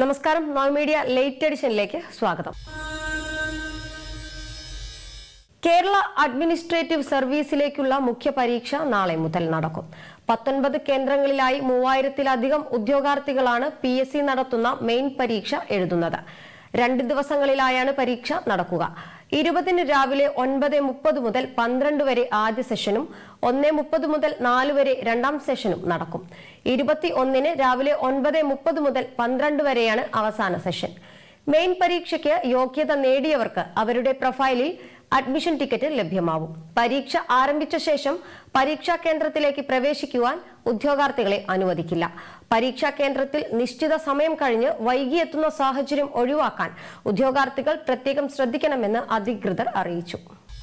നമസ്കാരം നവ് media late എഡിഷനിലേക്ക് സ്വാഗതം Kerala administrative സർവീസിലേക്കുള്ള മുഖ്യ പരീക്ഷ നാളെ മുതൽ നടക്കും പത്തൊൻപത് കേന്ദ്രങ്ങളിലായി മൂവായിരത്തിലധികം ഉദ്യോഗാർത്ഥികളാണ് പി എസ് സി നടത്തുന്ന മെയിൻ പരീക്ഷ എഴുതുന്നത് രണ്ട് ദിവസങ്ങളിലായാണ് പരീക്ഷ നടക്കുക ഇരുപതിന് രാവിലെ ഒൻപത് മുപ്പത് മുതൽ പന്ത്രണ്ട് വരെ ആദ്യ സെഷനും ഒന്ന് മുപ്പത് മുതൽ നാല് വരെ രണ്ടാം സെഷനും നടക്കും ഇരുപത്തി ഒന്നിന് രാവിലെ ഒൻപത് മുപ്പത് മുതൽ പന്ത്രണ്ട് വരെയാണ് അവസാന സെഷൻ മെയിൻ പരീക്ഷയ്ക്ക് യോഗ്യത നേടിയവർക്ക് അവരുടെ പ്രൊഫൈലിൽ അഡ്മിഷൻ ടിക്കറ്റ് ലഭ്യമാവും പരീക്ഷ ആരംഭിച്ച ശേഷം പരീക്ഷാ കേന്ദ്രത്തിലേക്ക് പ്രവേശിക്കുവാൻ ഉദ്യോഗാർത്ഥികളെ അനുവദിക്കില്ല പരീക്ഷാ കേന്ദ്രത്തിൽ നിശ്ചിത സമയം കഴിഞ്ഞ് വൈകിയെത്തുന്ന സാഹചര്യം ഒഴിവാക്കാൻ ഉദ്യോഗാർത്ഥികൾ പ്രത്യേകം ശ്രദ്ധിക്കണമെന്ന് അധികൃതർ അറിയിച്ചു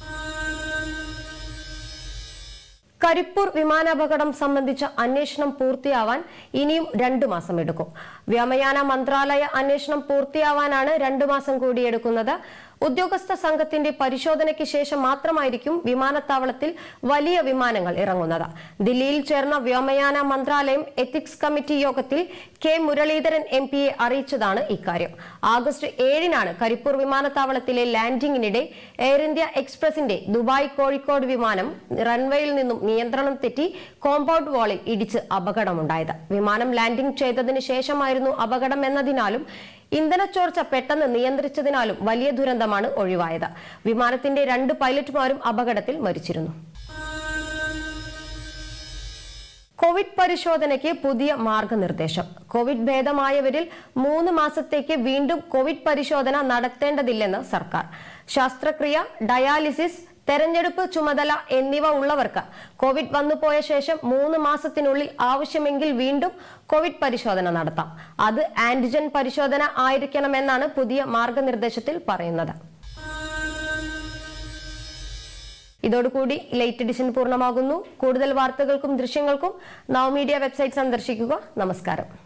കരിപ്പൂർ വിമാനാപകടം സംബന്ധിച്ച അന്വേഷണം പൂർത്തിയാവാൻ ഇനിയും രണ്ടു മാസം എടുക്കും വ്യോമയാന മന്ത്രാലയ അന്വേഷണം പൂർത്തിയാവാനാണ് രണ്ടു മാസം കൂടി എടുക്കുന്നത് ഉദ്യോഗസ്ഥ സംഘത്തിന്റെ പരിശോധനയ്ക്ക് ശേഷം മാത്രമായിരിക്കും വിമാനത്താവളത്തിൽ വലിയ വിമാനങ്ങൾ ഇറങ്ങുന്നത് ദില്ലിയിൽ ചേർന്ന വ്യോമയാന മന്ത്രാലയം എത്തിക്സ് കമ്മിറ്റി യോഗത്തിൽ കെ മുരളീധരൻ എം പിയെ അറിയിച്ചതാണ് ഇക്കാര്യം ആഗസ്റ്റ് ഏഴിനാണ് കരിപ്പൂർ വിമാനത്താവളത്തിലെ ലാൻഡിംഗിനിടെ എയർ ഇന്ത്യ എക്സ്പ്രസിന്റെ ദുബായ് കോഴിക്കോട് വിമാനം റൺവേയിൽ നിന്നും നിയന്ത്രണം തെറ്റി കോമ്പൗണ്ട് വാളിൽ ഇടിച്ച് അപകടമുണ്ടായത് വിമാനം ലാൻഡിംഗ് ചെയ്തതിനു ശേഷമായിരുന്നു അപകടം എന്നതിനാലും ഇന്ധനച്ചോർച്ച പെട്ടെന്ന് നിയന്ത്രിച്ചതിനാലും വലിയ ദുരന്തമാണ് ഒഴിവായത് വിമാനത്തിന്റെ രണ്ട് പൈലറ്റുമാരും അപകടത്തിൽ മരിച്ചിരുന്നു കോവിഡ് പരിശോധനയ്ക്ക് പുതിയ മാർഗനിർദ്ദേശം കോവിഡ് ഭേദമായവരിൽ മൂന്ന് മാസത്തേക്ക് വീണ്ടും കോവിഡ് പരിശോധന നടത്തേണ്ടതില്ലെന്ന് സർക്കാർ ശസ്ത്രക്രിയ ഡയാലിസിസ് തെരഞ്ഞെടുപ്പ് ചുമതല എന്നിവ ഉള്ളവർക്ക് കോവിഡ് വന്നുപോയ ശേഷം മൂന്ന് മാസത്തിനുള്ളിൽ ആവശ്യമെങ്കിൽ വീണ്ടും കോവിഡ് പരിശോധന നടത്താം അത് ആന്റിജൻ പരിശോധന ആയിരിക്കണമെന്നാണ് പുതിയ മാർഗനിർദ്ദേശത്തിൽ പറയുന്നത് ഇതോടുകൂടി ലേറ്റ് എഡിഷൻ പൂർണ്ണമാകുന്നു കൂടുതൽ വാർത്തകൾക്കും ദൃശ്യങ്ങൾക്കും നവമീഡിയ വെബ്സൈറ്റ് സന്ദർശിക്കുക നമസ്കാരം